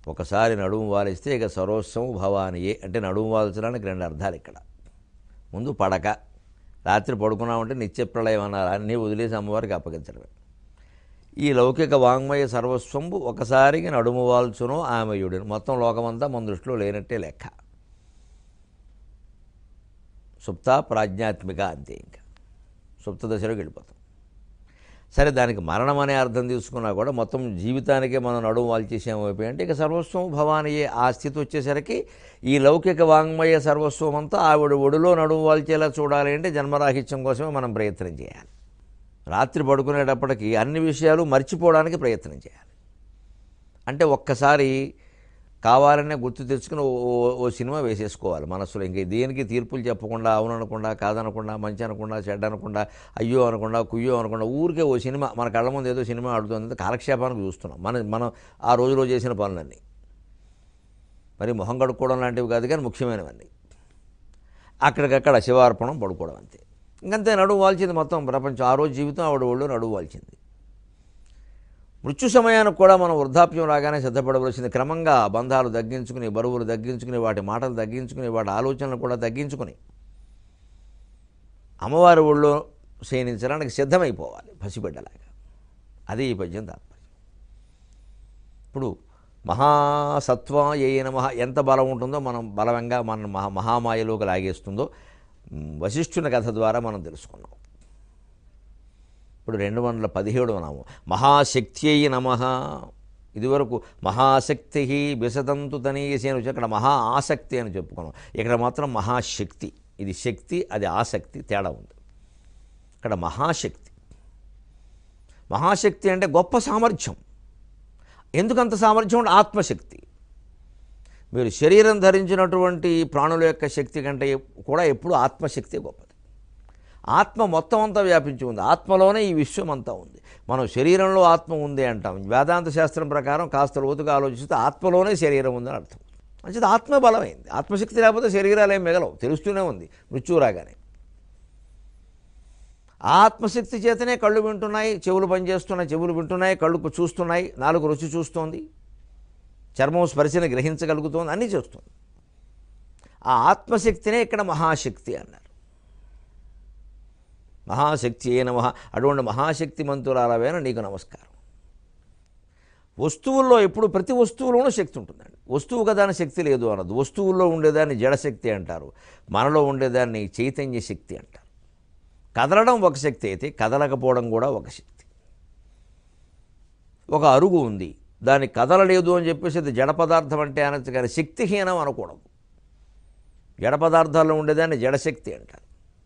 ఒకసారి నడుము వాలిస్తే ఇక సరోత్సవం భవానియే అంటే నడుము వాల్చడానికి రెండు అర్థాలు ఇక్కడ ముందు పడక రాత్రి పడుకున్నామంటే నిత్య ప్రళయం అన్నారు అన్నీ వదిలేసి అమ్మవారికి అప్పగించడమే ఈ లౌకిక వాంగ్మయ సర్వస్వంబు ఒకసారికి నడుము వాల్చును ఆమెయుడిని మొత్తం లోకమంతా మన దృష్టిలో లేనట్టే లెక్క సుప్త ప్రాజ్ఞాత్మిక అంతే ఇంకా సుప్త దశలోకి వెళ్ళిపోతాం సరే దానికి మరణం అనే అర్థం తీసుకున్నా కూడా మొత్తం జీవితానికే మనం నడుము వాల్చేసేమైపోయి అంటే ఇక సర్వస్వం భవానియే ఆ స్థితి వచ్చేసరికి ఈ లౌకిక వాంగ్మయ సర్వస్వం అంతా ఆవిడ ఒడిలో నడుము వాల్చేలా చూడాలి అంటే జన్మరాహిత్యం కోసమే మనం ప్రయత్నం చేయాలి రాత్రి పడుకునేటప్పటికి అన్ని విషయాలు మర్చిపోవడానికి ప్రయత్నం చేయాలి అంటే ఒక్కసారి కావాలనే గుర్తు తెచ్చుకుని ఓ- ఓ- ఓ సినిమా వేసేసుకోవాలి మనసులో ఇంక దేనికి తీర్పులు చెప్పకుండా అవుననకుండా కాదనకుండా మంచి అనకుండా చెడ్డ అనకుండా అయ్యో అనకుండా కుయ్యో అనకుండా ఊరికే ఓ సినిమా మన కళ్ళ ముందు ఏదో సినిమా ఆడుతుంది కాలక్షేపానికి చూస్తున్నాం మన మనం ఆ రోజులో చేసిన పనులన్నీ మరి మొహం కడుక్కోవడం లాంటివి కాదు కానీ ముఖ్యమైనవన్నీ అక్కడికక్కడ శివార్పణం పడుకోవడం అంతే ఇంకంతే నడువు వాల్చింది మొత్తం ప్రపంచం ఆ రోజు జీవితం ఆవిడ ఒళ్ళు నడువు వాల్చింది మృత్యు సమయానికి కూడా మనం వృద్ధాప్యం రాగానే సిద్ధపడవలసింది క్రమంగా బంధాలు తగ్గించుకుని బరువులు తగ్గించుకుని వాటి మాటలు తగ్గించుకుని వాటి ఆలోచనలు కూడా తగ్గించుకుని అమ్మవారి ఒళ్ళో శయనించడానికి సిద్ధమైపోవాలి పసిబిడ్డలాగా అది ఈ పద్యం తాత్పర్యం ఇప్పుడు మహాసత్వ ఏ నమ ఎంత బలం ఉంటుందో మనం బలవంగా మన మహా మహామాయలోకి లాగేస్తుందో మ్, వశిష్ఠుని కథ ద్వారా మనం తెలుసుకున్నాం ఇప్పుడు రెండు వందల పదిహేడవ నామం మహాశక్తి అయి నమ ఇదివరకు మహాశక్తి బిసతంతు తనీయసి అని వచ్చి అక్కడ మహా ఆసక్తి అని చెప్పుకున్నాం ఇక్కడ మాత్రం మహాశక్తి ఇది శక్తి అది ఆసక్తి తేడా ఉంది ఇక్కడ మహాశక్తి మహాశక్తి అంటే గొప్ప సామర్థ్యం ఎందుకంత సామర్థ్యం అంటే ఆత్మశక్తి మీరు శరీరం ధరించినటువంటి ప్రాణుల యొక్క శక్తి కంటే కూడా ఎప్పుడు ఆత్మశక్తి గొప్పది ఆత్మ మొత్తం అంతా వ్యాపించి ఉంది ఆత్మలోనే ఈ విశ్వం అంతా ఉంది మనం శరీరంలో ఆత్మ ఉంది అంటాం వేదాంత శాస్త్రం ప్రకారం కాస్త లోతుగా ఆలోచిస్తే ఆత్మలోనే శరీరం ఉందని అర్థం మంచిది ఆత్మ బలమైంది ఆత్మశక్తి లేకపోతే శరీరాలు ఏం మిగలవు తెలుస్తూనే ఉంది మృత్యు రాగానే ఆ ఆత్మశక్తి చేతనే కళ్ళు వింటున్నాయి చెవులు పనిచేస్తున్నాయి చెవులు వింటున్నాయి కళ్ళు చూస్తున్నాయి నాలుగు రుచి చూస్తోంది చర్మం స్పర్శని గ్రహించగలుగుతోంది అన్నీ చేస్తుంది ఆ ఆత్మశక్తినే ఇక్కడ మహాశక్తి అన్నారు మహాశక్తి ఏ నమ అటువంటి మహాశక్తి మంతురాలవేన నీకు నమస్కారం వస్తువుల్లో ఎప్పుడు ప్రతి వస్తువులోనూ శక్తి ఉంటుందండి వస్తువు కదాని శక్తి లేదు అనదు వస్తువుల్లో ఉండేదాన్ని జడశక్తి అంటారు మనలో ఉండేదాన్ని చైతన్య శక్తి అంటారు కదలడం ఒక శక్తి అయితే కదలకపోవడం కూడా ఒక శక్తి ఒక అరుగు ఉంది దాన్ని కదలలేదు అని చెప్పేసి అది జడ పదార్థం అంటే అనొచ్చు కానీ శక్తిహీనం అనకూడదు జడ పదార్థాల్లో ఉండేదాన్ని జడశక్తి అంటారు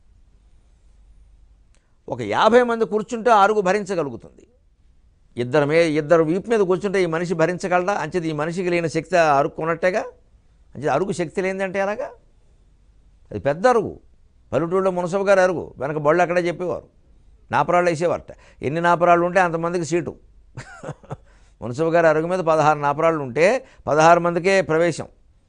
ఒక యాభై మంది కూర్చుంటే ఆ అరుగు భరించగలుగుతుంది ఇద్దరు మే ఇద్దరు వీపు మీద కూర్చుంటే ఈ మనిషి భరించగలడా అంచేది ఈ మనిషికి లేని శక్తి ఆ అరుగు కొన్నట్టేగా అంటే అరుగు శక్తి లేనిదంటే ఎలాగా అది పెద్ద అరుగు పల్లెటూరులో మునసబు గారు అరుగు వెనక బళ్ళు అక్కడే చెప్పేవారు నాపరాళ్ళు వేసేవారట ఎన్ని నాపరాళ్ళు ఉంటే అంతమందికి సీటు మునసబు గారి అరుగు మీద పదహారు నాపరాళ్ళు ఉంటే పదహారు మందికే ప్రవేశం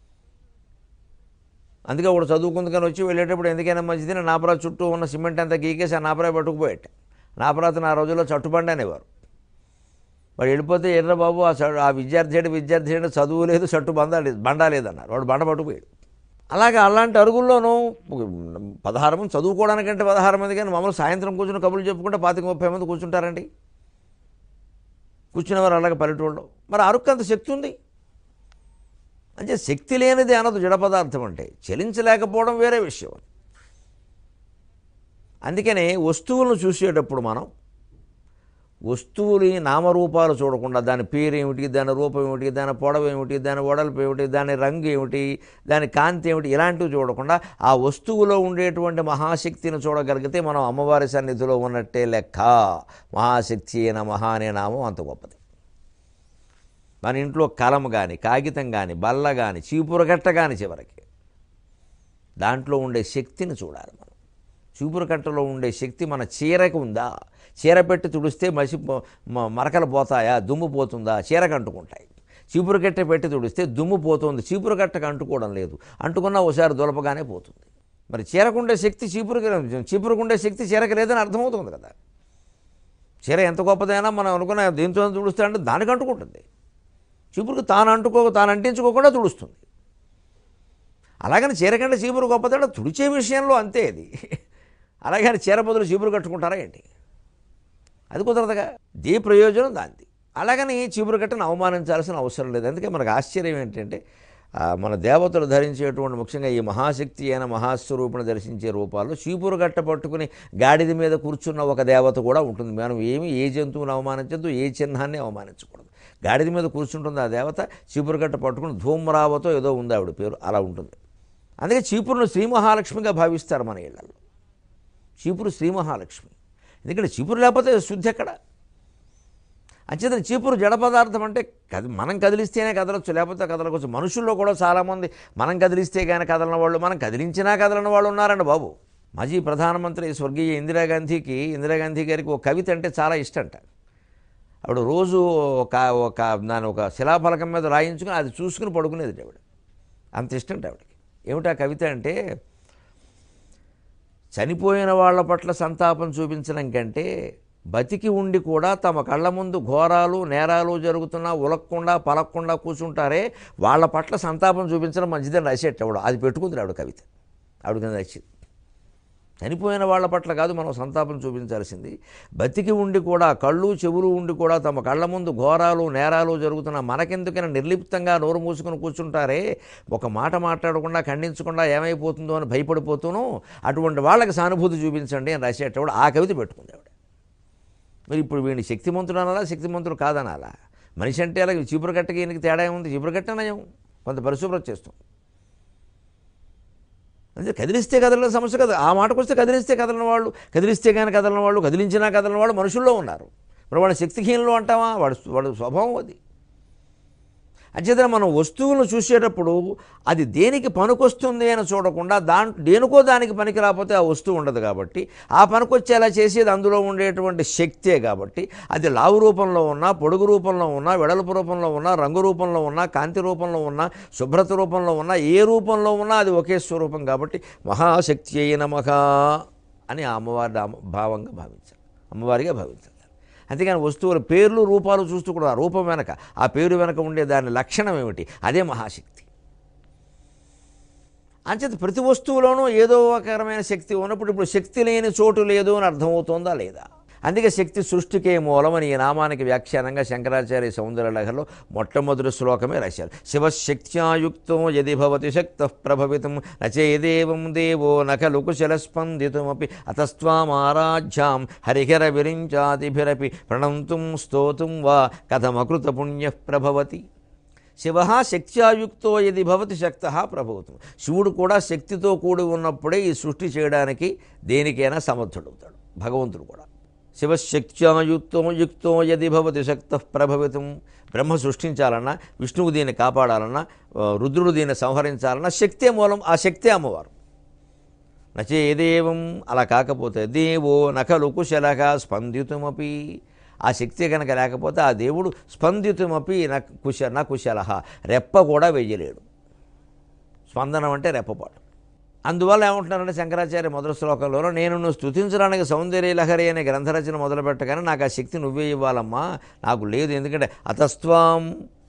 అందుకే ఒకడు చదువుకుందుకని వచ్చి వెళ్ళేటప్పుడు ఎందుకైనా మంచిది నా నాపరా చుట్టూ ఉన్న సిమెంట్ అంతా గీకేసి ఆ నాపరా పట్టుకుపోయేట నాపరాతను ఆ రోజుల్లో చట్టుబండి అనేవారు వాడు వెళ్ళిపోతే ఎర్ర బాబు ఆ చ- ఆ విద్యార్థి ఏడు విద్యార్థి ఏడు చదువు లేదు చట్టు బంద లేదు బండ లేదన్నారు వాడు బండ పట్టుకుపోయాడు అలాగే అలాంటి అరుగుల్లోనూ పదహారు మంది చదువుకోవడానికంటే పదహారు మంది కానీ మామూలు సాయంత్రం కూర్చుని కబుర్లు చెప్పుకుంటే పాతిక ముప్పై మంది కూర్చుంటారండి కూర్చునేవారు అలాగే పల్లెటూళ్ళలో మరి అరుక్కు అంత శక్తి ఉంది అంటే శక్తి లేనిది అనదు జడ పదార్థం అంటే చలించలేకపోవడం వేరే విషయం అందుకనే వస్తువులను చూసేటప్పుడు మనం వస్తువుని నామరూపాలు చూడకుండా దాని పేరు ఏమిటి దాని రూపం ఏమిటి దాని పొడవు ఏమిటి దాని వడల్పు ఏమిటి దాని రంగు ఏమిటి దాని కాంతి ఏమిటి ఇలాంటివి చూడకుండా ఆ వస్తువులో ఉండేటువంటి మహాశక్తిని చూడగలిగితే మనం అమ్మవారి సన్నిధిలో ఉన్నట్టే లెక్క మహాశక్తి అయిన మహా అనే నామం అంత గొప్పది మన ఇంట్లో కలం కానీ కాగితం కానీ బల్ల కానీ చీపురగట్ట కానీ చివరికి దాంట్లో ఉండే శక్తిని చూడాలి మనం చీపురకట్టలో ఉండే శక్తి మన చీరకు ఉందా చీర పెట్టి తుడిస్తే మసి పో- మ- మరకలు పోతాయా దుమ్ము పోతుందా చీరకు అంటుకుంటాయి చీపురకట్ట పెట్టి తుడిస్తే దుమ్ము పోతుంది చీపురకట్టకు అంటుకోవడం లేదు అంటుకున్నా ఒకసారి దులపగానే పోతుంది మరి చీరకుండే శక్తి చీపురుకి చీపురుకుండే శక్తి చీరకు లేదని అర్థమవుతుంది కదా చీర ఎంత గొప్పదైనా మనం అనుకున్న దీంతో తుడుస్తా అంటే దానికి అంటుకుంటుంది చీపురుకు తాను అంటుకో తాను అంటించుకోకుండా తుడుస్తుంది అలాగని చీరకంటే చీపురు గొప్పదట తుడిచే విషయంలో అంతే అది అలాగని చీర బదులు చీపురు కట్టుకుంటారా ఏంటి అది కుదరదుగా దే ప్రయోజనం దాంది అలాగని చీపురు కట్టను అవమానించాల్సిన అవసరం లేదు అందుకే మనకు ఆశ్చర్యం ఏంటంటే ఆ, మన దేవతలు ధరించేటువంటి ముఖ్యంగా ఈ మహాశక్తి అయిన మహాస్వరూపుని దర్శించే రూపాల్లో చీపురు గట్ట పట్టుకుని గాడిద మీద కూర్చున్న ఒక దేవత కూడా ఉంటుంది మనం ఏమి ఏ జంతువుని అవమానించద్దు ఏ చిహ్నాన్ని అవమానించకూడదు గాడిద మీద కూర్చుంటుంది ఆ దేవత చీపురు గట్ట పట్టుకుని ధూమ్రావతో ఏదో ఉంది ఆవిడ పేరు అలా ఉంటుంది అందుకే చీపురును శ్రీ మహాలక్ష్మిగా భావిస్తారు మన ఇళ్లలో చీపురు శ్రీ మహాలక్ష్మి ఎందుకంటే చీపురు లేకపోతే శుద్ధి ఎక్కడ అంచేత చీపురు జడ పదార్థం అంటే కది మనం కదిలిస్తేనే కదలొచ్చు లేకపోతే కదలకొచ్చు మనుషుల్లో కూడా చాలామంది మనం కదిలిస్తే కానీ కదలని వాళ్ళు మనం కదిలించినా కదలని వాళ్ళు ఉన్నారండి బాబు మాజీ ప్రధానమంత్రి స్వర్గీయ ఇందిరాగాంధీకి ఇందిరాగాంధీ గారికి ఒక కవిత అంటే చాలా ఇష్టంట ఆవిడ రోజు ఒక ఒక దాని ఒక శిలాఫలకం మీద రాయించుకుని అది చూసుకుని పడుకునేది ఆవిడ అంత ఇష్టంట ఆవిడకి ఏమిటా కవిత అంటే చనిపోయిన వాళ్ళ పట్ల సంతాపం చూపించడం కంటే బతికి ఉండి కూడా తమ కళ్ళ ముందు ఘోరాలు నేరాలు జరుగుతున్నా ఉలక్కుండా పలక్కుండా కూర్చుంటారే వాళ్ళ పట్ల సంతాపం చూపించడం మంచిదని రాసేటప్పుడు అది పెట్టుకుంది ఆవిడ కవిత ఆవిడకి నచ్చింది చనిపోయిన వాళ్ళ పట్ల కాదు మనం సంతాపం చూపించాల్సింది బతికి ఉండి కూడా కళ్ళు చెవులు ఉండి కూడా తమ కళ్ళ ముందు ఘోరాలు నేరాలు జరుగుతున్న మనకెందుకైనా నిర్లిప్తంగా నోరు మూసుకుని కూర్చుంటారే ఒక మాట మాట్లాడకుండా ఖండించకుండా ఏమైపోతుందో అని భయపడిపోతూను అటువంటి వాళ్ళకి సానుభూతి చూపించండి అని రాసేటప్పుడు ఆ కవిత పెట్టుకుంది ఆవిడ మరి ఇప్పుడు వీడిని శక్తిమంతుడు అనాలా శక్తిమంతుడు కాదనాలా మనిషి అంటే అలాగే చీపురు కట్టకి ఈయనకి తేడా ఏముంది చీపురు కట్ట నయం కొంత పరిశుభ్రత చేస్తాం అంటే కదిలిస్తే కదలని సమస్య కదా ఆ మాటకు వస్తే కదిలిస్తే కదలని వాళ్ళు కదిలిస్తే కానీ కదలని వాళ్ళు కదిలించినా కదలని వాళ్ళు మనుషుల్లో ఉన్నారు మరి వాడు శక్తిహీనులు అంటావా వాడు వాడు స్వభావం అది అంచేతన మనం వస్తువులను చూసేటప్పుడు అది దేనికి పనికొస్తుంది అని చూడకుండా దాంట్ దేనికో దానికి పనికి రాకపోతే ఆ వస్తువు ఉండదు కాబట్టి ఆ పనికొచ్చేలా చేసేది అందులో ఉండేటువంటి శక్తే కాబట్టి అది లావు రూపంలో ఉన్నా పొడుగు రూపంలో ఉన్నా వెడల్పు రూపంలో ఉన్నా రంగు రూపంలో ఉన్నా కాంతి రూపంలో ఉన్నా శుభ్రత రూపంలో ఉన్నా ఏ రూపంలో ఉన్నా అది ఒకే స్వరూపం కాబట్టి మహాశక్తి అయిన మహా అని ఆ అమ్మవారి నామ- భావంగా భావించాలి అమ్మవారిగా భావించాలి అంతేగాని వస్తువుల పేర్లు రూపాలు చూస్తూ కూడా ఆ రూపం వెనక ఆ పేరు వెనక ఉండే దాని లక్షణం ఏమిటి అదే మహాశక్తి అంచేత ప్రతి వస్తువులోనూ ఏదో ఒక రకమైన శక్తి ఉన్నప్పుడు ఇప్పుడు శక్తి లేని చోటు లేదు అని అర్థమవుతోందా లేదా అందుకే శక్తి సృష్టికే మూలమని ఈ నామానికి వ్యాఖ్యానంగా శంకరాచార్య సౌందర్యలహరిలో మొట్టమొదటి శ్లోకమే రాశారు శివశక్త్యాయుక్తో యది భవతి శక్త ప్రభవితం నచేదేవం దేవో నఖలు కుశల స్పందితుమపి అతస్వామారాధ్యాం హరిహర విరించాదిభిరపి ప్రణంతుం స్తోతుం వా కథమకృత పుణ్య ప్రభవతి శివ శక్త్యాయుక్తో ఇది భవతి శక్త ప్రభూతం శివుడు కూడా శక్తితో కూడి ఉన్నప్పుడే ఈ సృష్టి చేయడానికి దేనికైనా సమర్థుడవుతాడు భగవంతుడు కూడా శివశక్త్యాయుక్తో యుక్తో యది భవతి శక్త ప్రభవితం బ్రహ్మ సృష్టించాలన్నా విష్ణువు దీన్ని కాపాడాలన్నా ఆ, రుద్రుడు దీన్ని సంహరించాలన్నా శక్తే మూలం ఆ శక్తే అమ్మవారు నచేదేవం అలా కాకపోతే దేవో నఖలు కుశలగా స్పందితుమపి ఆ శక్తి కనుక లేకపోతే ఆ దేవుడు స్పందితుమపి న కుశ న కుశల రెప్ప కూడా వెయ్యలేడు స్పందనం అంటే రెప్పపాటు అందువల్ల ఏమంటున్నారంటే శంకరాచార్య మొదటి శ్లోకంలో నేను నువ్వు స్తుతించడానికి సౌందర్య లహరి అనే గ్రంథరచన మొదలు పెట్టగానే నాకు ఆ శక్తి నువ్వే ఇవ్వాలమ్మా నాకు లేదు ఎందుకంటే అతస్త్వాం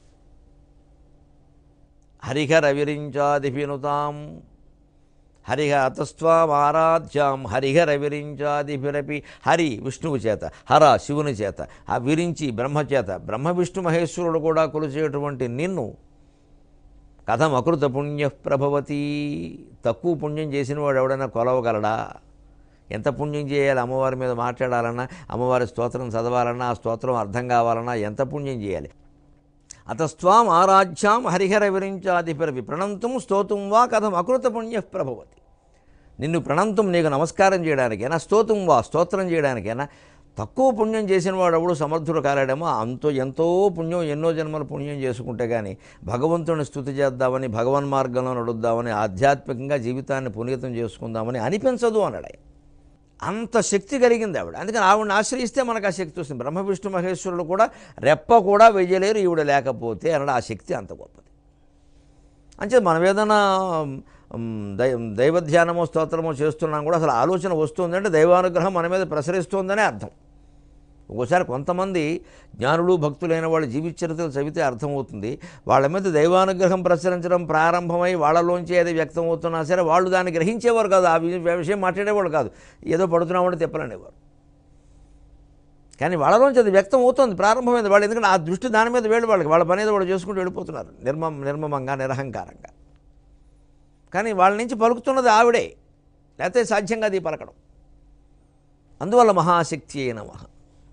హరిహర విరించాదిభినుతాం హరిహ అతస్వాం ఆరాధ్యాం హరిహర విరించాదిభిరపి హరి విష్ణువు చేత హర శివుని చేత ఆ విరించి బ్రహ్మ చేత బ్రహ్మ విష్ణు మహేశ్వరుడు కూడా కొలిచేటువంటి నిన్ను కథం అకృత పుణ్య ప్రభవతి తక్కువ పుణ్యం చేసిన వాడు ఎవడైనా కొలవగలడా ఎంత పుణ్యం చేయాలి అమ్మవారి మీద మాట్లాడాలన్నా అమ్మవారి స్తోత్రం చదవాలన్నా ఆ స్తోత్రం అర్థం కావాలన్నా ఎంత పుణ్యం చేయాలి అతస్వాం ఆరాధ్యాం హరిహర విరించాదిపిరవి ప్రణంతం స్తోతం వా కథం అకృత పుణ్య ప్రభవతి నిన్ను ప్రణంతం నీకు నమస్కారం చేయడానికైనా స్తోతం వా స్తోత్రం చేయడానికైనా తక్కువ పుణ్యం చేసిన వాడు ఎవడు సమర్థుడు కాలేడేమో అంతో ఎంతో పుణ్యం ఎన్నో జన్మల పుణ్యం చేసుకుంటే కానీ భగవంతుని స్థుతి చేద్దామని భగవన్ మార్గంలో నడుద్దామని ఆధ్యాత్మికంగా జీవితాన్ని పునీతం చేసుకుందామని అనిపించదు అన్నాడు ఆయన అంత శక్తి కలిగింది ఆవిడ అందుకని ఆవిడని ఆశ్రయిస్తే మనకు ఆ శక్తి వస్తుంది బ్రహ్మ విష్ణు మహేశ్వరుడు కూడా రెప్ప కూడా వెయ్యలేరు ఈవిడ లేకపోతే అన్నాడు ఆ శక్తి అంత గొప్పది అంటే మనం ఏదైనా ఉమ్, దై దైవ ధ్యానమో స్తోత్రమో చేస్తున్నాం కూడా అసలు ఆలోచన వస్తుందంటే దైవానుగ్రహం మన మీద ప్రసరిస్తుందనే అర్థం ఒక్కోసారి కొంతమంది జ్ఞానులు భక్తులైన వాళ్ళ జీవిత చరిత్రలు చదివితే అర్థమవుతుంది వాళ్ళ మీద దైవానుగ్రహం ప్రసరించడం ప్రారంభమై వాళ్ళలోంచి ఏది వ్యక్తం అవుతున్నా సరే వాళ్ళు దాన్ని గ్రహించేవారు కాదు ఆ వి- విషయం మాట్లాడేవాళ్ళు కాదు ఏదో పడుతున్నామంటే తిప్పలనేవారు కానీ వాళ్ళలోంచి అది వ్యక్తం అవుతుంది ప్రారంభమైంది వాళ్ళు ఎందుకంటే ఆ దృష్టి దాని మీద వేళ్ళు వాళ్ళకి వాళ్ళ పని ఏదో వాళ్ళు చేసుకుంటూ వెళ్ళిపోతున్నారు నిర్మం నిర్మమంగా నిరహంకారంగా కానీ వాళ్ళ నుంచి పలుకుతున్నది ఆవిడే లేకపోతే సాధ్యం కాదు ఈ పలకడం అందువల్ల మహాశక్తి అయిన మహా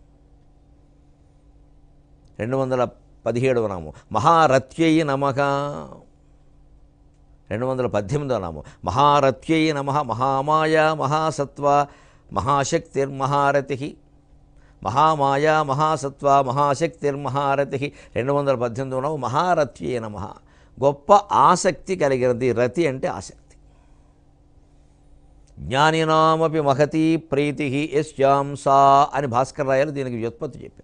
రెండు వందల పదిహేడవ నామం మహారథ్యై నమః రెండు వందల పద్దెనిమిదవ నామం మహారథ్యై నమ మహామాయ మహాసత్వ మహాశక్తిర్మహారథి మహామాయ మహాసత్వ మహాశక్తిర్మహారథి రెండు వందల పద్దెనిమిదవ నామం మహారథ్యై నమ గొప్ప ఆసక్తి కలిగినది రతి అంటే ఆసక్తి జ్ఞానినామపి మహతి ప్రీతి యస్యాం సా అని భాస్కర్ రాయలు దీనికి వ్యుత్పత్తి చెప్పారు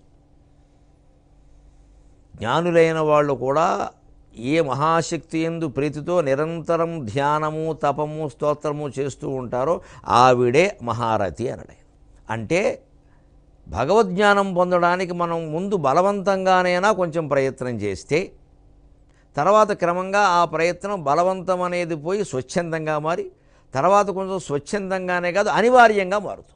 జ్ఞానులైన వాళ్ళు కూడా ఏ మహాశక్తి ఎందు ప్రీతితో నిరంతరం ధ్యానము తపము స్తోత్రము చేస్తూ ఉంటారో ఆవిడే మహారథి అనడే అంటే భగవద్జ్ఞానం పొందడానికి మనం ముందు బలవంతంగానైనా కొంచెం ప్రయత్నం చేస్తే తర్వాత క్రమంగా ఆ ప్రయత్నం బలవంతం అనేది పోయి స్వచ్ఛందంగా మారి తర్వాత కొంచెం స్వచ్ఛందంగానే కాదు అనివార్యంగా మారుతుంది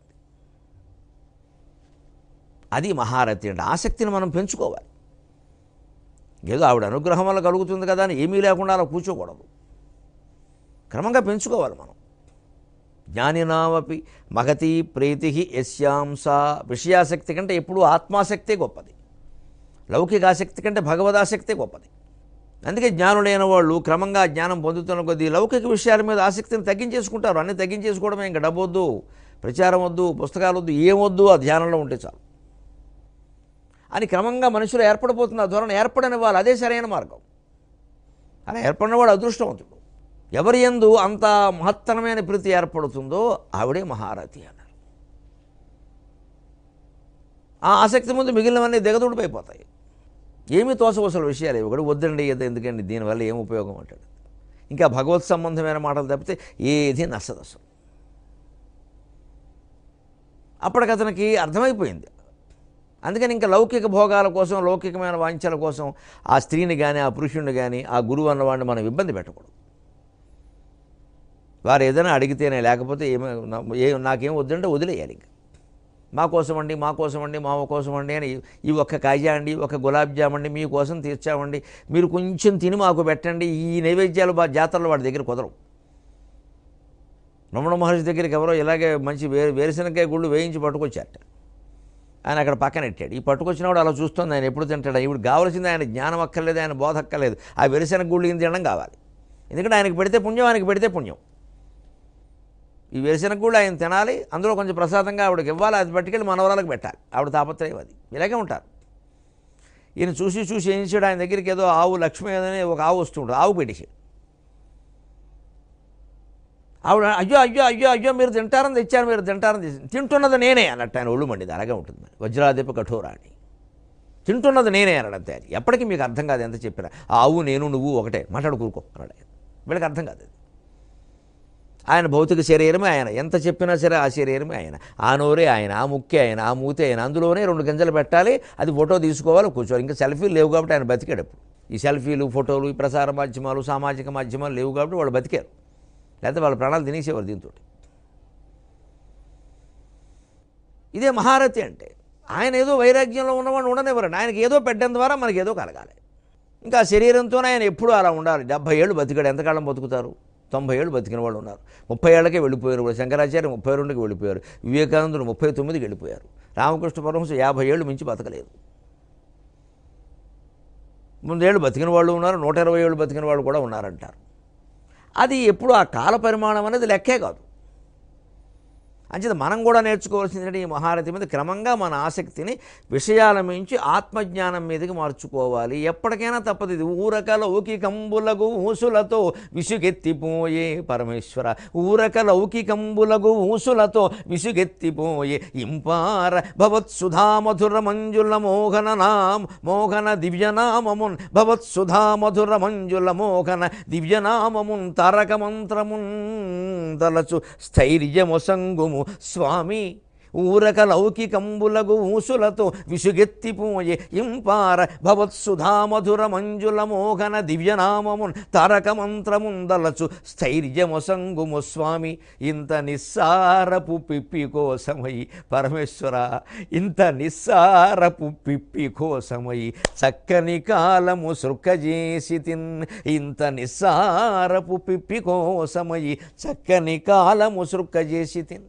అది మహారథి అంటే ఆసక్తిని మనం పెంచుకోవాలి ఏదో ఆవిడ అనుగ్రహం వల్ల కలుగుతుంది కదా అని ఏమీ లేకుండా అలా కూర్చోకూడదు క్రమంగా పెంచుకోవాలి మనం జ్ఞానినామపి మగతి ప్రీతి యస్యాంస విషయాసక్తి కంటే ఎప్పుడూ ఆత్మాసక్తే గొప్పది లౌకిక ఆసక్తి కంటే భగవదాసక్తే గొప్పది అందుకే జ్ఞానులైన వాళ్ళు క్రమంగా జ్ఞానం పొందుతున్న కొద్దీ లౌకిక విషయాల మీద ఆసక్తిని తగ్గించేసుకుంటారు అన్నీ తగ్గించేసుకోవడమే ఇంకా డబ్బు వద్దు ప్రచారం వద్దు పుస్తకాలు వద్దు ఏమొద్దు ఆ ధ్యానంలో ఉంటే చాలు అని క్రమంగా మనుషులు ఏర్పడిపోతున్న ఆ ధోరణి ఏర్పడని వాళ్ళు అదే సరైన మార్గం అలా ఏర్పడిన వాడు అదృష్టవంతుడు ఎవరి ఎందు అంత మహత్తరమైన ప్రీతి ఏర్పడుతుందో ఆవిడే మహారథి అన్నారు ఆ ఆసక్తి ముందు మిగిలినవన్నీ దిగదుడిపైపోతాయి ఏమీ తోసవసల విషయాలు ఇవి కూడా వద్దండి ఇది ఎందుకండి దీనివల్ల ఏం ఉపయోగం అంటాడు ఇంకా భగవత్ సంబంధమైన మాటలు తప్పితే ఏది నచ్చదు అసలు అప్పటికి అతనికి అర్థమైపోయింది అందుకని ఇంకా లౌకిక భోగాల కోసం లౌకికమైన వాంఛల కోసం ఆ స్త్రీని కానీ ఆ పురుషుడిని కానీ ఆ గురువు అన్నవాడిని మనం ఇబ్బంది పెట్టకూడదు వారు ఏదైనా అడిగితేనే లేకపోతే ఏమో నా- ఏ నాకేం వద్దంటే వదిలేయాలి ఇంకా మా కోసం అండి మా కోసం అండి మా కోసం అండి అని ఈ ఒక్క కాజా అండి ఒక గులాబ్ జామ్ అండి మీకోసం తీర్చామండి మీరు కొంచెం తిని మాకు పెట్టండి ఈ నైవేద్యాలు బా జాతరలో వాడి దగ్గర కుదరవు రమణ మహర్షి దగ్గరికి ఎవరో ఇలాగే మంచి వే వేరుశనకాయ గుళ్ళు వేయించి పట్టుకొచ్చారట ఆయన అక్కడ పక్కన పెట్టాడు ఈ పట్టుకొచ్చినవాడు అలా చూస్తుంది ఆయన ఎప్పుడు తింటాడు ఇప్పుడు కావాల్సింది ఆయన జ్ఞానం అక్కర్లేదు ఆయన బోధ అక్కర్లేదు ఆ వేరుశనగ గుళ్ళు ఈయన తినడం కావాలి ఎందుకంటే ఆయనకి పెడితే పుణ్యం ఆయనకి పెడితే పుణ్యం ఈ వేరుశనగ గుళ్ళు ఆయన తినాలి అందులో కొంచెం ప్రసాదంగా ఆవిడకి ఇవ్వాలి అది పట్టుకెళ్ళి మనవరాలకు పెట్టాలి ఆవిడ తాపత్రయం అది ఇలాగే ఉంటారు ఈయన చూసి చూసి ఏం చేశాడు ఆయన దగ్గరికి ఏదో ఆవు లక్ష్మి అనే ఒక ఆవు వస్తుంటుంది ఆవు పెట్టేసాడు ఆవిడ అయ్యో అయ్యో అయ్యో అయ్యో మీరు తింటారని తెచ్చారు మీరు తింటారని తెచ్చారు తింటున్నది నేనే అన్నట్టు ఆయన ఒళ్ళు మండిది అలాగే ఉంటుంది మరి వజ్రాధిప కఠోరాణి తింటున్నది నేనే అన్నాడు అంతే అది ఎప్పటికీ మీకు అర్థం కాదు ఎంత చెప్పినా ఆ ఆవు నేను నువ్వు ఒకటే మాట్లాడు కూరుకో అన్నాడు ఆయన వీళ్ళకి అర్థం కాదు అది ఆయన భౌతిక శరీరమే ఆయన ఎంత చెప్పినా సరే ఆ శరీరమే ఆయన ఆ నోరే ఆయన ఆ ముక్కే ఆయన ఆ మూతే ఆయన అందులోనే రెండు గింజలు పెట్టాలి అది ఫోటో తీసుకోవాలి కూర్చోవాలి ఇంకా సెల్ఫీలు లేవు కాబట్టి ఆయన బతికాడు అప్పుడు ఈ సెల్ఫీలు ఫోటోలు ఈ ప్రసార మాధ్యమాలు సామాజిక మాధ్యమాలు లేవు కాబట్టి వాళ్ళు బతికారు లేకపోతే వాళ్ళ ప్రాణాలు తినేసేవారు దీంతో ఇదే మహారథి అంటే ఆయన ఏదో వైరాగ్యంలో ఉన్నవాడిని ఉండనివ్వరండి ఆయనకి ఏదో పెట్టడం ద్వారా మనకి ఏదో కలగాలి ఇంకా ఆ శరీరంతోనే ఆయన ఎప్పుడూ అలా ఉండాలి డెబ్బై ఏళ్ళు బతికాడు ఎంతకాలం బతుకుతారు తొంభై ఏళ్ళు బతికిన వాళ్ళు ఉన్నారు ముప్పై ఏళ్ళకే వెళ్ళిపోయారు ఇప్పుడు శంకరాచార్య ముప్పై రెండుకి వెళ్ళిపోయారు వివేకానందుడు ముప్పై తొమ్మిదికి వెళ్ళిపోయారు రామకృష్ణ పరమహంస యాభై ఏళ్ళు మించి బతకలేదు ముందేళ్ళు బతికిన వాళ్ళు ఉన్నారు నూట ఇరవై ఏళ్ళు బతికిన వాళ్ళు కూడా ఉన్నారంటారు అది ఎప్పుడు ఆ కాల పరిమాణం అనేది లెక్కే కాదు అంచేత మనం కూడా నేర్చుకోవాల్సింది ఏంటంటే ఈ మహారథి మీద క్రమంగా మన ఆసక్తిని విషయాల మించి ఆత్మజ్ఞానం మీదకి మార్చుకోవాలి ఎప్పటికైనా తప్పదు ఇది ఊరకల ఊకికంబులగు ఊసులతో విసుగెత్తిపోయే పరమేశ్వర ఊరకల ఊకికంబులగు ఊసులతో విసుగెత్తిపోయే ఇంపార భవత్సుధా మధుర మంజుల మోహన నామ మోహన దివ్యనామమున్ భవత్సుధా మధుర మంజుల మోహన దివ్యనామమున్ తారక మంత్రమున్ తలచు స్థైర్యమొసంగుము స్వామి ఊరక లౌకికంబులగు ఊసులతో విసుగెత్తిపోయే ఇంపార భవత్సుధా మధుర మంజుల మోహన దివ్యనామమున్ తారక మంత్రముందలచు స్థైర్యమొసంగుము స్వామి ఇంత నిస్సారపు పిప్పి కోసమై పరమేశ్వర ఇంత నిస్సారపు పిప్పి కోసమై చక్కని కాలము సృక్కజేసి తిన్ ఇంత నిస్సారపు పిప్పి కోసమై చక్కని కాలము సృక్కజేసి తిన్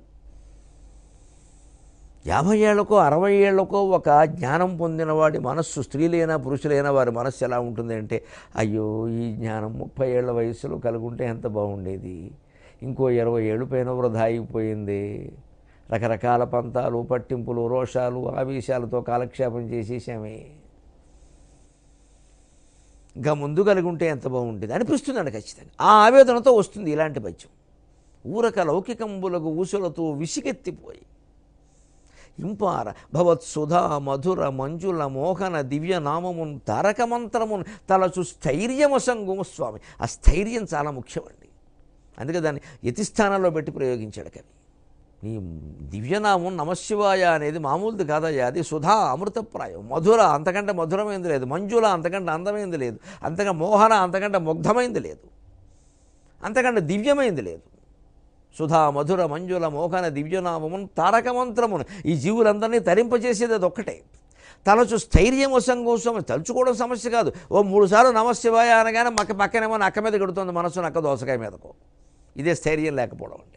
యాభై ఏళ్లకో అరవై ఏళ్లకో ఒక జ్ఞానం పొందినవాడి మనస్సు స్త్రీలైనా పురుషులైనా వారి మనస్సు ఎలా ఉంటుంది అంటే అయ్యో ఈ జ్ఞానం ముప్పై ఏళ్ల వయసులో కలుగుంటే ఎంత బాగుండేది ఇంకో ఇరవై ఏళ్ళు పైన వృధా అయిపోయింది రకరకాల పంతాలు పట్టింపులు రోషాలు ఆవేశాలతో కాలక్షేపం చేసేసామే ఇంకా ముందు కలిగి ఉంటే ఎంత బాగుండేది అనిపిస్తుందండి ఖచ్చితంగా ఆ ఆవేదనతో వస్తుంది ఇలాంటి పద్యం ఊరక లౌకికంబులకు ఊసులతో విసిగెత్తిపోయి ఇంపార భవత్సుధా మధుర మంజుల మోహన దివ్య నామమున్ తారక మంత్రమున్ తలచు స్థైర్యమసంగు స్వామి ఆ స్థైర్యం చాలా ముఖ్యమండి అందుకే దాన్ని యతిస్థానంలో పెట్టి ప్రయోగించాడు కవి నీ దివ్యనామం నమశివాయ అనేది మామూలుది కాదయ్యా అది సుధా అమృతప్రాయం మధుర అంతకంటే మధురమైంది లేదు మంజుల అంతకంటే అందమైంది లేదు అంతకంటే మోహన అంతకంటే ముగ్ధమైంది లేదు అంతకంటే దివ్యమైంది లేదు సుధా మధుర మంజుల మోహన దివ్యనామమును తారక మంత్రమును ఈ జీవులందరినీ తరింపజేసేది అది ఒక్కటే తలచు స్థైర్యం కోసం తలుచుకోవడం సమస్య కాదు ఓ మూడు సార్లు నమశివాయ అనగానే మక్క పక్కనేమో నక్క మీద కడుతుంది మనసు నక్క దోసకాయ మీదకు ఇదే స్థైర్యం లేకపోవడం అండి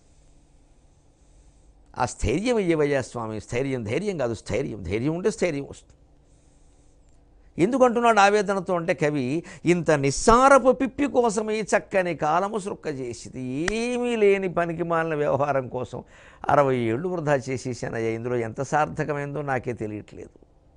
ఆ స్థైర్యం ఇయ్యవయ్యా స్వామి స్థైర్యం ధైర్యం కాదు స్థైర్యం ధైర్యం ఉంటే స్థైర్యం వస్తుంది ఎందుకంటున్నాడు ఆవేదనతో అంటే కవి ఇంత నిస్సారపు పిప్పి కోసం ఈ చక్కని కాలము సృక్క చేసింది ఏమీ లేని పనికి మాలిన వ్యవహారం కోసం అరవై ఏళ్ళు వృధా చేసేసానయ్యా ఇందులో ఎంత సార్థకమైందో నాకే తెలియట్లేదు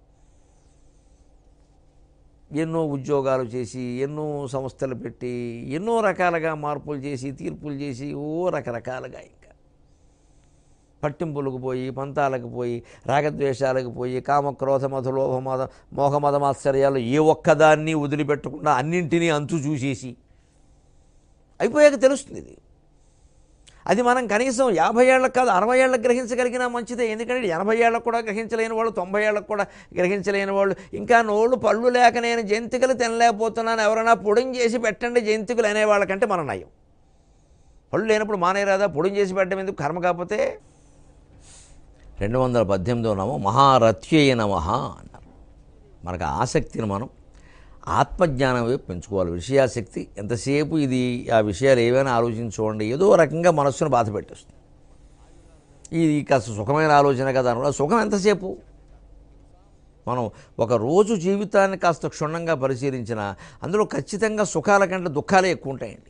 ఎన్నో ఉద్యోగాలు చేసి ఎన్నో సంస్థలు పెట్టి ఎన్నో రకాలుగా మార్పులు చేసి తీర్పులు చేసి ఓ రకరకాలుగా ఇంకా పట్టింపులకు పోయి పంతాలకు పోయి రాగద్వేషాలకు పోయి కామ క్రోధ మధు లోభ మద మోహమద మాత్సర్యాలు ఏ ఒక్కదాన్ని వదిలిపెట్టకుండా అన్నింటినీ అంచు చూసేసి అయిపోయాక తెలుస్తుంది ఇది అది మనం కనీసం యాభై ఏళ్ళకి కాదు అరవై ఏళ్ళకి గ్రహించగలిగినా మంచిదే ఎందుకంటే ఎనభై ఏళ్ళకు కూడా గ్రహించలేని వాళ్ళు తొంభై ఏళ్ళకు కూడా గ్రహించలేని వాళ్ళు ఇంకా నోళ్ళు పళ్ళు లేక నేను జంతికలు తినలేకపోతున్నాను ఎవరైనా పొడిం చేసి పెట్టండి జంతికలు అనేవాళ్ళకంటే మన నయం పళ్ళు లేనప్పుడు మానేరాదా పొడిం చేసి పెట్టడం ఎందుకు కర్మ కాకపోతే రెండు వందల పద్దెనిమిదో నామం మహారథ్యయ నమః అన్నారు మనకు ఆసక్తిని మనం ఆత్మజ్ఞానం వైపు పెంచుకోవాలి విషయాసక్తి ఎంతసేపు ఇది ఆ విషయాలు ఏవైనా ఆలోచించుకోండి ఏదో రకంగా మనస్సును బాధ పెట్టేస్తుంది ఇది కాస్త సుఖమైన ఆలోచన కదా అనుకో సుఖం ఎంతసేపు మనం ఒక రోజు జీవితాన్ని కాస్త క్షుణ్ణంగా పరిశీలించిన అందులో ఖచ్చితంగా సుఖాల కంటే దుఃఖాలే ఎక్కువ ఉంటాయండి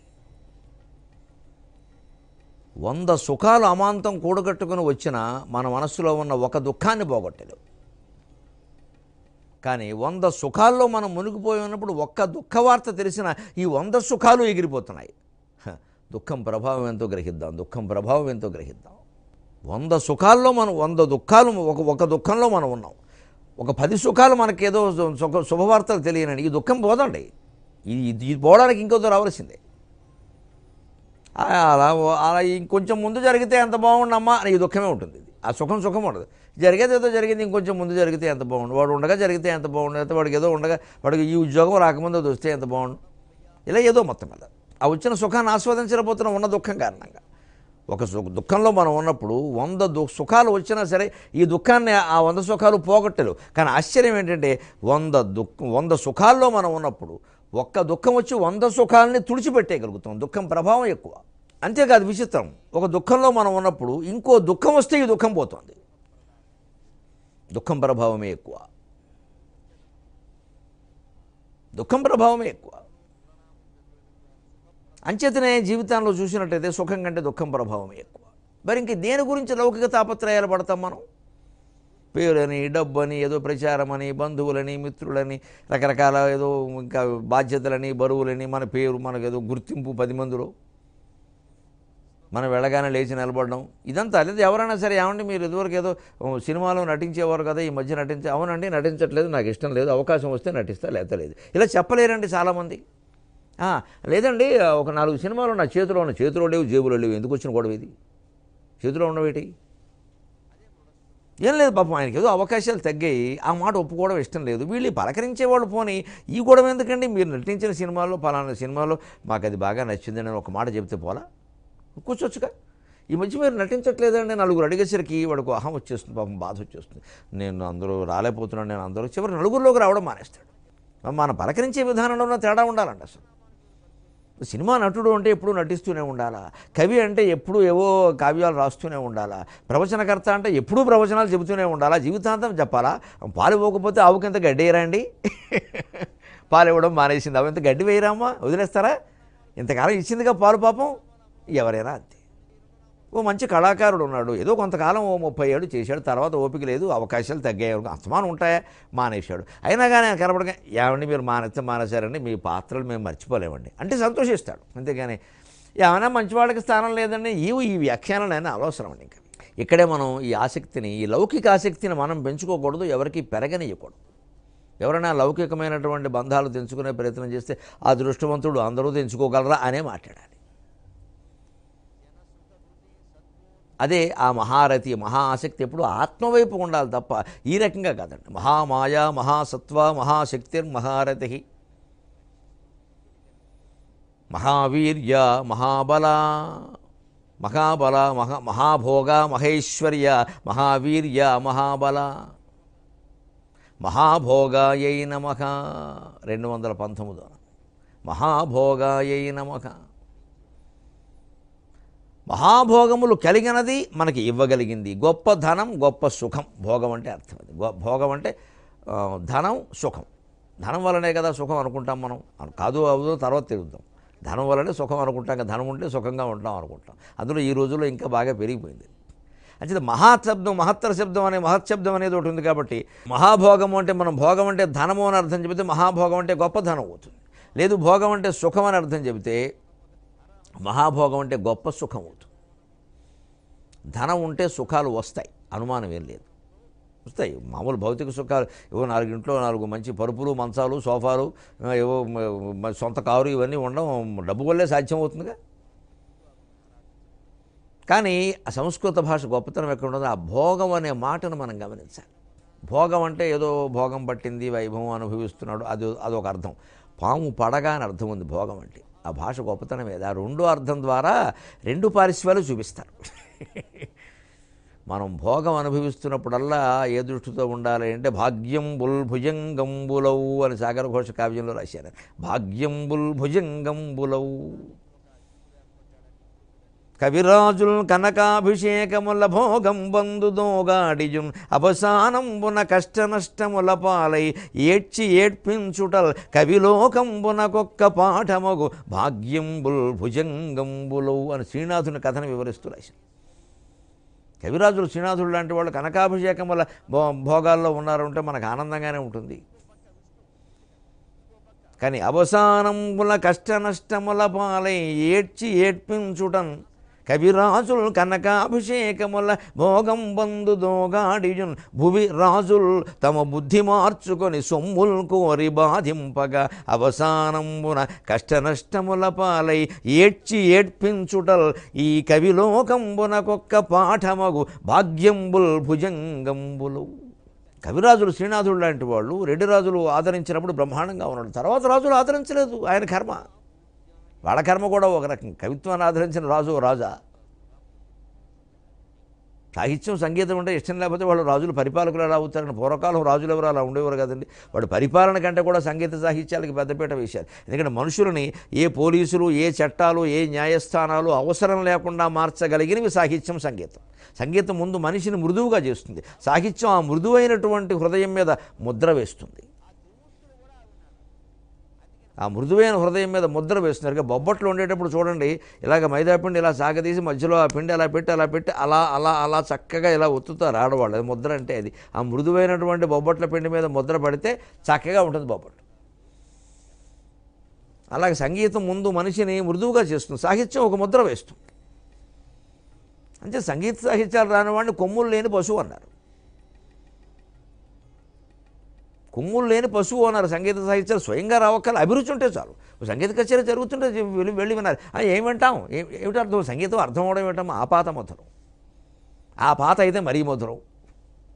వంద సుఖాలు అమాంతం కూడగట్టుకుని వచ్చినా మన మనస్సులో ఉన్న ఒక దుఃఖాన్ని పోగొట్టలేవు కానీ వంద సుఖాల్లో మనం మునిగిపోయి ఉన్నప్పుడు ఒక్క దుఃఖ వార్త తెలిసిన ఈ వంద సుఖాలు ఎగిరిపోతున్నాయి హ, దుఃఖం ప్రభావం ఎంతో గ్రహిద్దాం దుఃఖం ప్రభావం ఎంతో గ్రహిద్దాం వంద సుఖాల్లో మనం వంద దుఃఖాలు ఒక ఒక దుఃఖంలో మనం ఉన్నాం ఒక పది సుఖాలు మనకేదో సుఖ శుభవార్తలు తెలియనండి ఈ దుఃఖం పోదండి ఇది ఇది పోవడానికి ఇంకొద్దు రావాల్సిందే ఆ, అలా అలా ఇంకొంచెం ముందు జరిగితే ఎంత బాగుండమ్మా అని ఈ దుఃఖమే ఉంటుంది ఇది. ఆ సుఖం సుఖం ఉండదు జరిగేది ఏదో జరిగింది ఇంకొంచెం ముందు జరిగితే ఎంత బాగుండు వాడు ఉండగా జరిగితే ఎంత బాగుండు అయితే వాడికి ఏదో ఉండగా వాడికి ఈ ఉద్యోగం రాకముందు అది వస్తే ఎంత బాగుండు ఇలా ఏదో మొత్తం మీద ఆ వచ్చిన సుఖాన్ని ఆస్వాదించలేకపోతున్న ఉన్న దుఃఖం కారణంగా ఒక సు దుఃఖంలో మనం ఉన్నప్పుడు వంద దు సుఖాలు వచ్చినా సరే ఈ దుఃఖాన్ని ఆ వంద సుఖాలు పోగొట్టలేవు కానీ ఆశ్చర్యం ఏంటంటే వంద దుఃఖం వంద సుఖాల్లో మనం ఉన్నప్పుడు ఒక్క దుఃఖం వచ్చి వంద సుఖాలని తుడిచిపెట్టేయగలుగుతాం దుఃఖం ప్రభావం ఎక్కువ అంతేకాదు విచిత్రం ఒక దుఃఖంలో మనం ఉన్నప్పుడు ఇంకో దుఃఖం వస్తే ఈ దుఃఖం పోతుంది దుఃఖం ప్రభావమే ఎక్కువ దుఃఖం ప్రభావమే ఎక్కువ అంచేతనే జీవితంలో చూసినట్టయితే సుఖం కంటే దుఃఖం ప్రభావమే ఎక్కువ మరి ఇంక దేని గురించి లౌకిక తాపత్రయాలు పడతాం మనం పేరని డబ్బని ఏదో ప్రచారమని బంధువులని మిత్రులని రకరకాల ఏదో ఇంకా బాధ్యతలని బరువులని మన పేరు మనకు ఏదో గుర్తింపు పది మందిలో మనం వెళ్ళగానే లేచి నిలబడడం ఇదంతా లేదా ఎవరైనా సరే ఏమంటే మీరు ఇదివరకు ఏదో ఓ, సినిమాలో నటించేవారు కదా ఈ మధ్య నటించే అవునండి నటించట్లేదు నాకు ఇష్టం లేదు అవకాశం వస్తే నటిస్తా లేత లేదు ఇలా చెప్పలేరండి చాలామంది ఆ, లేదండి ఒక నాలుగు సినిమాలు నా చేతిలో ఉన్న చేతిలో లేవు జేబులో లేవు ఎందుకు వచ్చిన గొడవ ఇది చేతిలో ఉన్నవేటి ఏం లేదు పాపం ఆయనకి ఏదో అవకాశాలు తగ్గాయి ఆ మాట ఒప్పుకోవడం ఇష్టం లేదు వీళ్ళు ఈ పలకరించే వాళ్ళు పోని ఈ గొడవ ఎందుకండి మీరు నటించిన సినిమాలో పలానా సినిమాలో మాకు అది బాగా నచ్చిందని అని ఒక మాట చెప్తే పోలా కూర్చోవచ్చుగా ఈ మధ్య మీరు నటించట్లేదండి నలుగురు అడిగేసరికి వాడికి అహం వచ్చేస్తుంది పాపం బాధ వచ్చేస్తుంది నేను అందరూ రాలేకపోతున్నాను నేను అందరూ చివరి నలుగురిలోకి రావడం మానేస్తాడు మన పలకరించే విధానంలో ఉన్న తేడా ఉండాలండి అసలు సినిమా నటుడు అంటే ఎప్పుడూ నటిస్తూనే ఉండాలా కవి అంటే ఎప్పుడూ ఏవో కావ్యాలు రాస్తూనే ఉండాలా ప్రవచనకర్త అంటే ఎప్పుడూ ప్రవచనాలు చెబుతూనే ఉండాలా జీవితాంతం చెప్పాలా పాలు ఇవ్వకపోతే ఆవుకింత గడ్డి వేయరండి పాలు ఇవ్వడం మానేసింది అవి ఇంత గడ్డి వేయరామా వదిలేస్తారా ఇంతకాలం ఇచ్చిందిగా పాలు పాపం ఎవరైనా అంతే ఓ మంచి కళాకారుడు ఉన్నాడు ఏదో కొంతకాలం ఓ ముప్పై ఏడు చేశాడు తర్వాత ఓపిక లేదు అవకాశాలు తగ్గాయి అస్తమానం ఉంటాయా మానేశాడు అయినా కానీ ఆయన కనపడగా ఏమండి మీరు మానేస్తే మానేశారండి మీ పాత్రలు మేము మర్చిపోలేమండి అంటే సంతోషిస్తాడు అంతేగాని ఏమైనా మంచి వాళ్ళకి స్థానం లేదండి ఈ ఈ వ్యాఖ్యానాలైనా అనవసరం అండి ఇంకా ఇక్కడే మనం ఈ ఆసక్తిని ఈ లౌకిక ఆసక్తిని మనం పెంచుకోకూడదు ఎవరికి పెరగనియకూడదు ఎవరైనా లౌకికమైనటువంటి బంధాలు తెంచుకునే ప్రయత్నం చేస్తే ఆ దృష్టవంతుడు అందరూ తెంచుకోగలరా అనే మాట్లాడాలి అదే ఆ మహారథి మహా ఆసక్తి ఎప్పుడు ఆత్మవైపు ఉండాలి తప్ప ఈ రకంగా కాదండి మహామాయ మహాసత్వ మహాశక్తిర్ మహారథి మహావీర్య మహాబల మహాబల మహా మహాభోగ మహేశ్వర్య మహావీర్య మహాబల మహాభోగాయై నమ రెండు వందల పంతొమ్మిదో మహాభోగాయై నమః మహాభోగములు కలిగినది మనకి ఇవ్వగలిగింది గొప్ప ధనం గొప్ప సుఖం భోగం అంటే అర్థం అది గొ- భోగం అంటే ఆ, ధనం సుఖం ధనం వల్లనే కదా సుఖం అనుకుంటాం మనం అను- కాదు అవుదో తర్వాత తిరుగుతాం ధనం వల్లనే సుఖం అనుకుంటాం కదా ధనం ఉంటే సుఖంగా ఉంటాం అనుకుంటాం అందులో ఈ రోజుల్లో ఇంకా బాగా పెరిగిపోయింది అంటే మహత్ శబ్దం మహత్తర శబ్దం అనే మహత్ శబ్దం అనేది ఒకటి ఉంది కాబట్టి మహాభోగం అంటే మనం భోగం అంటే ధనము అని అర్థం చెబితే మహాభోగం అంటే గొప్ప ధనం అవుతుంది లేదు భోగం అంటే సుఖం అని అర్థం చెబితే మహాభోగం అంటే గొప్ప సుఖం అవుతుంది ధనం ఉంటే సుఖాలు వస్తాయి అనుమానం ఏం లేదు వస్తాయి మామూలు భౌతిక సుఖాలు ఏవో నాలుగు ఇంట్లో నాలుగు మంచి పరుపులు మంచాలు సోఫాలు ఆ, ఏవో మ- మ- సొంత కారు ఇవన్నీ ఉండడం డబ్బు వల్లే సాధ్యం అవుతుందిగా కానీ ఆ సంస్కృత భాష గొప్పతనం ఎక్కడ ఉండదో ఆ భోగం అనే మాటను మనం గమనించాలి భోగం అంటే ఏదో భోగం పట్టింది వైభవం అనుభవిస్తున్నాడు అది అదొక అర్థం పాము పడగా అని అర్థం ఉంది భోగం అంటే ఆ భాష గొప్పతనం ఏది ఆ రెండో అర్థం ద్వారా రెండు పారిశ్వాలు చూపిస్తారు మనం భోగం అనుభవిస్తున్నప్పుడల్లా ఏ దృష్టితో ఉండాలి అంటే భాగ్యం బుల్ భుజంగంబులవు అని సాగర ఘోష కావ్యంలో రాశారు భాగ్యం బుల్ భుజంగంబులవు కవిరాజుల్ కనకాభిషేకముల భోగం బందుదోగాడిజున్ అవసానంబున కష్ట నష్టముల పాలై ఏడ్చి ఏడ్పించుటల్ కవిలోకంబునకొక్క పాఠమగు భాగ్యంబుల్ భుజంగంబులు అని శ్రీనాథుని కథను వివరిస్తూ రాశారు కవిరాజులు శ్రీనాథుడు లాంటి వాళ్ళు కనకాభిషేకం వల్ల భో భోగాల్లో ఉన్నారంటే మనకు ఆనందంగానే ఉంటుంది కానీ అవసానంబుల కష్ట నష్టముల పాలై ఏడ్చి ఏడ్పించుటన్ కవిరాజుల్ కనకాభిషేకముల భోగం బందు దోగాడియున్ భువి రాజుల్ తమ బుద్ధి మార్చుకొని సొమ్ముల్ కోరి బాధింపగా అవసానంబున కష్ట నష్టముల పాలై ఏడ్చి ఏడ్పించుటల్ ఈ కవిలోకంబునకొక్క పాఠమగు భాగ్యంబుల్ భుజంగంబులు కవిరాజులు శ్రీనాథుడు లాంటి వాళ్ళు రెడ్డి రాజులు ఆదరించినప్పుడు బ్రహ్మాండంగా ఉన్నాడు తర్వాత రాజులు ఆదరించలేదు ఆయన కర్మ వాళ్ళ కర్మ కూడా ఒక రకం కవిత్వాన్ని ఆదరించిన రాజు ఓ రాజా సాహిత్యం సంగీతం అంటే ఇష్టం లేకపోతే వాళ్ళు రాజులు పరిపాలకులు ఎలా అవుతారని పూర్వకాలం రాజులు ఎవరు అలా ఉండేవారు కదండి వాడు పరిపాలన కంటే కూడా సంగీత సాహిత్యాలకి పెద్దపీట వేశారు ఎందుకంటే మనుషులని ఏ పోలీసులు ఏ చట్టాలు ఏ న్యాయస్థానాలు అవసరం లేకుండా మార్చగలిగినవి సాహిత్యం సంగీతం సంగీతం ముందు మనిషిని మృదువుగా చేస్తుంది సాహిత్యం ఆ మృదువైనటువంటి హృదయం మీద ముద్ర వేస్తుంది ఆ మృదువైన హృదయం మీద ముద్ర వేస్తున్నారు ఇక బొబ్బట్లు ఉండేటప్పుడు చూడండి ఇలాగ మైదా పిండి ఇలా సాగదీసి మధ్యలో ఆ పిండి అలా పెట్టి అలా పెట్టి అలా అలా అలా చక్కగా ఇలా ఒత్తుతారు ఆడవాళ్ళు అది ముద్ర అంటే అది ఆ మృదువైనటువంటి బొబ్బట్ల పిండి మీద ముద్ర పడితే చక్కగా ఉంటుంది బొబ్బట్లు అలాగే సంగీతం ముందు మనిషిని మృదువుగా చేస్తుంది సాహిత్యం ఒక ముద్ర వేస్తుంది అంటే సంగీత సాహిత్యాలు రాని వాడిని కొమ్ములు లేని పశువు అన్నారు కొమ్ములు లేని పశువు అన్నారు సంగీత సాహిత్యాలు స్వయంగా రావక్కల అభిరుచి ఉంటే చాలు ఓ సంగీత కచేరీ జరుగుతుంటే వెళ్ళి వెళ్ళి వినాలి ఆ, ఏం వింటాం ఏ- ఏమిటి అర్థం సంగీతం అర్థం అవడం ఏమిటమ్మా ఆ పాత మధురం ఆ పాత అయితే మరీ మధురం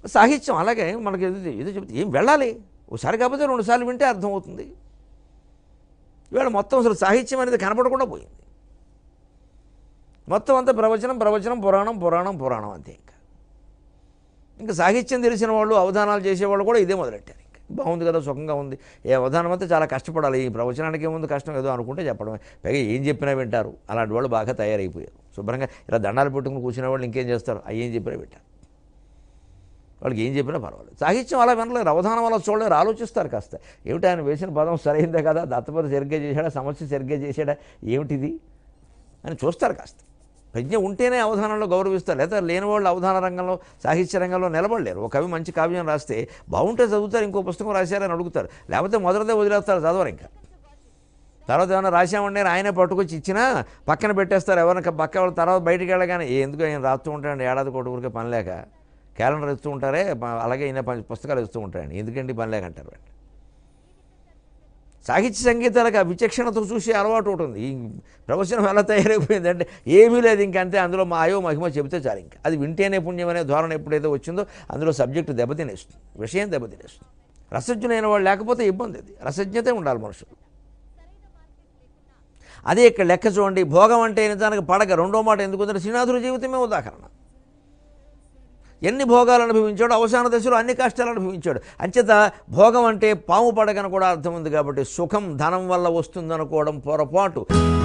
సాహిత్యం అలాగే మనకి ఇది ఇది చెప్తే ఏం వెళ్ళాలి ఒకసారి కాకపోతే రెండుసార్లు వింటే అర్థమవుతుంది ఇవాళ మొత్తం అసలు సాహిత్యం అనేది కనపడకుండా పోయింది మొత్తం అంతా ప్రవచనం ప్రవచనం పురాణం పురాణం పురాణం అంతే ఇంకా ఇంకా సాహిత్యం తెలిసిన వాళ్ళు అవధానాలు చేసేవాళ్ళు కూడా ఇదే మొదలెట్టారు ఇంకా బాగుంది కదా సుఖంగా ఉంది ఏ అవధానం అంతా చాలా కష్టపడాలి ఈ ప్రవచనానికి ఏముంది కష్టం ఏదో అనుకుంటే చెప్పడమే పైగా ఏం చెప్పినా వింటారు అలాంటి వాళ్ళు బాగా తయారైపోయారు శుభ్రంగా ఇలా దండాలు పెట్టుకుని కూర్చునే వాళ్ళు ఇంకేం చేస్తారు అవి ఏం చెప్పినా వింటారు వాళ్ళకి ఏం చెప్పినా పర్వాలేదు సాహిత్యం అలా వినలేరు అవధానం అలా చూడలేరు ఆలోచిస్తారు కాస్త ఏమిటి ఆయన వేసిన పదం సరైందే కదా దత్తపతి సరిగ్గా చేశాడా సమస్య సరిగ్గా చేశాడా ఏమిటిది అని చూస్తారు కాస్త ప్రజ్ఞ ఉంటేనే అవధానంలో గౌరవిస్తారు లేదా లేని వాళ్ళు అవధాన రంగంలో సాహిత్య రంగంలో నిలబడలేరు ఒక కవి మంచి కావ్యం రాస్తే బాగుంటే చదువుతారు ఇంకో పుస్తకం రాశారని అడుగుతారు లేకపోతే మొదటిదే వదిలేస్తారు చదవరు ఇంకా తర్వాత ఏమైనా రాశామంటే ఆయనే పట్టుకొచ్చి ఇచ్చినా పక్కన పెట్టేస్తారు ఎవరైనా పక్క వాళ్ళ తర్వాత బయటికి వెళ్ళగానే "ఏ, ఎందుకు ఆయన రాస్తూ ఉంటాడండి ఏడాది కోటి ఊరికే పని లేక క్యాలెండర్ ఇస్తూ ఉంటారే ప- అలాగే ఈయన ప- పుస్తకాలు ఇస్తూ ఉంటాయండి ఎందుకండి పని లేక అంటారు వాళ్ళు సాహిత్య సంగీతాలకు ఆ విచక్షణతో చూసే అలవాటు ఉంటుంది ఈ ప్రవచనం ఎలా తయారైపోయిందంటే ఏమీ లేదు ఇంకంతే అందులో మా అయో మహిమ చెబితే చాలు ఇంకా అది వింటేనే పుణ్యం అనే ధోరణ ఎప్పుడైతే వచ్చిందో అందులో సబ్జెక్టు దెబ్బతినేస్తుంది విషయం దెబ్బతినేస్తుంది రసజ్ఞులైన వాళ్ళు లేకపోతే ఇబ్బంది అది రసజ్ఞతే ఉండాలి మనుషులు అదే ఇక్కడ లెక్క చూడండి భోగం అంటే నిజానికి పడక రెండో మాట ఎందుకుందంటే శ్రీనాథుడి జీవితమే ఉదాహరణ ఎన్ని భోగాలు అనుభవించాడు అవసాన దశలో అన్ని కష్టాలు అనుభవించాడు అంచేత భోగం అంటే పాము పడకని కూడా అర్థం ఉంది కాబట్టి సుఖం ధనం వల్ల వస్తుందనుకోవడం పొరపాటు